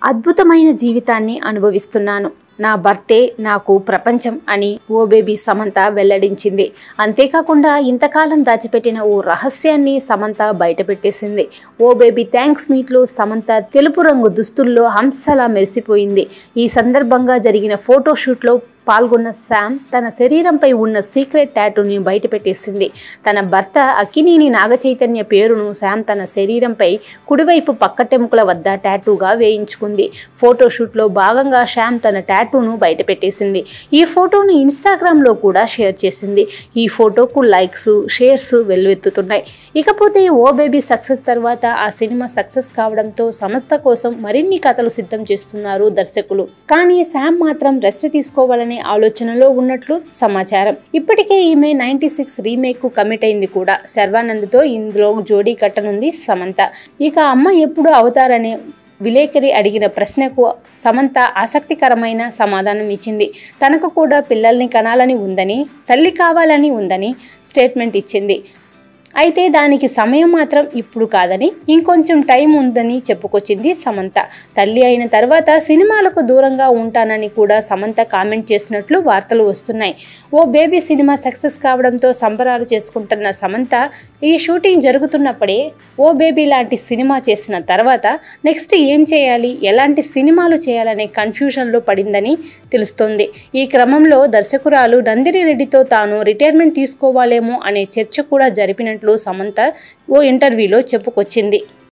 అద్భుతమైన జీవితాన్ని అనుభవిస్తున్నాను నా భర్తే నాకు ప్రపంచం అని ఓ బేబీ సమంత వెల్లడించింది అంతేకాకుండా ఇంతకాలం దాచిపెట్టిన ఓ రహస్యాన్ని సమంత బయటపెట్టేసింది ఓ బేబీ థ్యాంక్స్ మీట్లో సమంత తెలుపు రంగు దుస్తుల్లో హంసలా మెరిసిపోయింది ఈ సందర్భంగా జరిగిన ఫోటోషూట్లో పాల్గొన్న శామ్ తన శరీరంపై ఉన్న సీక్రెట్ టాటూని బయటపెట్టేసింది తన భర్త అక్కినేని నాగచైతన్య పేరును శామ్ తన శరీరంపై కుడివైపు పక్కటెముకల వద్ద టాటూగా వేయించుకుంది ఫోటోషూట్లో భాగంగా శ్యామ్ తన టాటూను బయటపెట్టేసింది ఈ ఫోటోను ఇన్స్టాగ్రామ్లో కూడా షేర్ చేసింది ఈ ఫోటోకు లైక్స్ షేర్స్ వెల్లువెత్తుతున్నాయి ఇకపోతే ఓ బేబీ సక్సెస్ తర్వాత ఆ సినిమా సక్సెస్ కావడంతో సమర్థ కోసం మరిన్ని కథలు సిద్ధం చేస్తున్నారు దర్శకులు కానీ శామ్ మాత్రం రెస్ట్ తీసుకోవాలనే ఆలోచనలో ఉన్నట్లు సమాచారం ఇప్పటికే ఈమె నైన్టీ సిక్స్ రీమేక్ కు కమిట్ అయింది కూడా శర్వానంద్తో ఇందులో జోడీ కట్టనుంది సమంత ఇక అమ్మ ఎప్పుడు అవుతారనే విలేకరి అడిగిన ప్రశ్నకు సమంత ఆసక్తికరమైన సమాధానం ఇచ్చింది తనకు కూడా పిల్లల్ని కనాలని ఉందని తల్లి కావాలని ఉందని స్టేట్మెంట్ ఇచ్చింది అయితే దానికి సమయం మాత్రం ఇప్పుడు కాదని ఇంకొంచెం టైం ఉందని చెప్పుకొచ్చింది సమంత తల్లి అయిన తర్వాత సినిమాలకు దూరంగా ఉంటానని కూడా సమంత కామెంట్ చేసినట్లు వార్తలు వస్తున్నాయి ఓ బేబీ సినిమా సక్సెస్ కావడంతో సంబరాలు చేసుకుంటున్న సమంత ఈ షూటింగ్ జరుగుతున్నప్పుడే ఓ బేబీ లాంటి సినిమా చేసిన తర్వాత నెక్స్ట్ ఏం చేయాలి ఎలాంటి సినిమాలు చేయాలనే కన్ఫ్యూజన్లో పడిందని తెలుస్తోంది ఈ క్రమంలో దర్శకురాలు నందిని రెడ్డితో తాను రిటైర్మెంట్ తీసుకోవాలేమో అనే చర్చ కూడా జరిపినట్లు సమంత ఓ ఇంటర్వ్యూలో చెప్పుకొచ్చింది